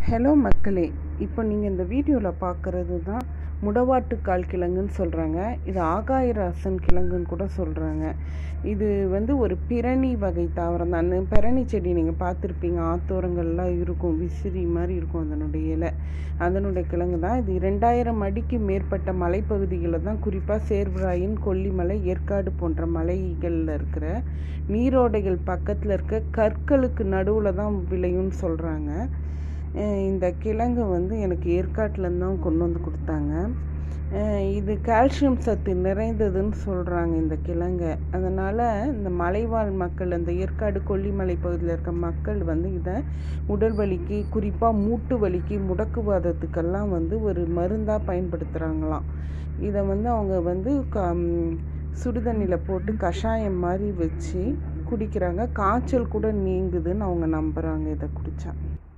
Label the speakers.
Speaker 1: hello மக்களே இப்போ நீங்கள் இந்த வீடியோவில் பார்க்குறது தான் முடவாட்டுக்கால் கிழங்குன்னு சொல்கிறாங்க இது ஆகாயராசன் கிழங்குன்னு கூட சொல்கிறாங்க இது வந்து ஒரு பிரணி வகை தாவரம் தான் அந்த பிரணி செடி நீங்கள் பார்த்துருப்பீங்க ஆத்தோரங்கள்லாம் இருக்கும் விசிறி மாதிரி இருக்கும் அதனுடைய இலை அதனுடைய கிழங்கு தான் இது ரெண்டாயிரம் அடிக்கு மேற்பட்ட மலைப்பகுதிகளில் தான் குறிப்பாக சேர்வராயன் கொல்லிமலை ஏற்காடு போன்ற மலைகளில் இருக்கிற நீரோடைகள் பக்கத்தில் இருக்க கற்களுக்கு நடுவில் தான் விளையும்னு சொல்கிறாங்க இந்த கிழங்கு வந்து எனக்கு ஏற்காட்டிலேருந்து தான் கொண்டு வந்து கொடுத்தாங்க இது கால்சியம் சத்து நிறைந்ததுன்னு சொல்கிறாங்க இந்த கிழங்கை அதனால் இந்த மலைவாழ் மக்கள் இந்த ஏற்காடு கொல்லிமலை பகுதியில் இருக்க மக்கள் வந்து இதை உடல் வலிக்கு குறிப்பாக மூட்டு வலிக்கு முடக்குவாதத்துக்கெல்லாம் வந்து ஒரு மருந்தாக பயன்படுத்துகிறாங்களாம் இதை வந்து அவங்க வந்து க சுடுதண்ணியில் போட்டு கஷாயம் மாதிரி வச்சு குடிக்கிறாங்க காய்ச்சல் கூட நீங்குதுன்னு அவங்க நம்புகிறாங்க இதை குடித்தா